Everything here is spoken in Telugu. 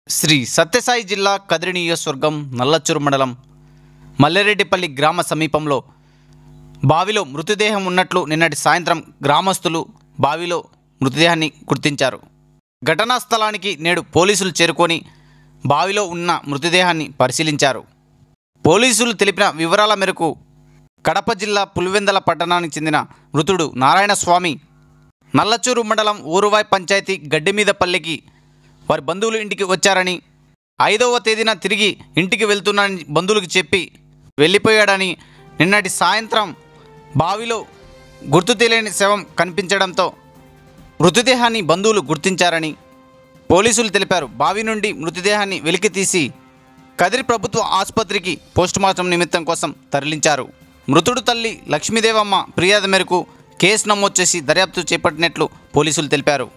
శ్రీ సత్యసాయి జిల్లా కదిరి నియోజకవర్గం నల్లచ్చూరు మండలం మల్లెరెడ్డిపల్లి గ్రామ సమీపంలో బావిలో మృతదేహం ఉన్నట్లు నిన్నటి సాయంత్రం గ్రామస్తులు బావిలో మృతదేహాన్ని గుర్తించారు ఘటనా స్థలానికి నేడు పోలీసులు చేరుకొని బావిలో ఉన్న మృతదేహాన్ని పరిశీలించారు పోలీసులు తెలిపిన వివరాల మేరకు కడప జిల్లా పులివెందల పట్టణానికి చెందిన మృతుడు నారాయణ స్వామి నల్లచూరు మండలం ఊరువాయ్ పంచాయతీ గడ్డిమీదపల్లికి వారి బంధువులు ఇంటికి వచ్చారని ఐదవ తేదీన తిరిగి ఇంటికి వెళ్తున్నానని బంధువులకు చెప్పి వెళ్ళిపోయాడని నిన్నటి సాయంత్రం బావిలో గుర్తు తెలియని శవం కనిపించడంతో మృతదేహాన్ని బంధువులు గుర్తించారని పోలీసులు తెలిపారు బావి నుండి మృతదేహాన్ని వెలికి తీసి కదిరి ప్రభుత్వ ఆసుపత్రికి పోస్టుమార్టం నిమిత్తం కోసం తరలించారు మృతుడు తల్లి లక్ష్మీదేవమ్మ ఫిర్యాదు మేరకు కేసు నమోదు చేసి దర్యాప్తు చేపట్టినట్లు పోలీసులు తెలిపారు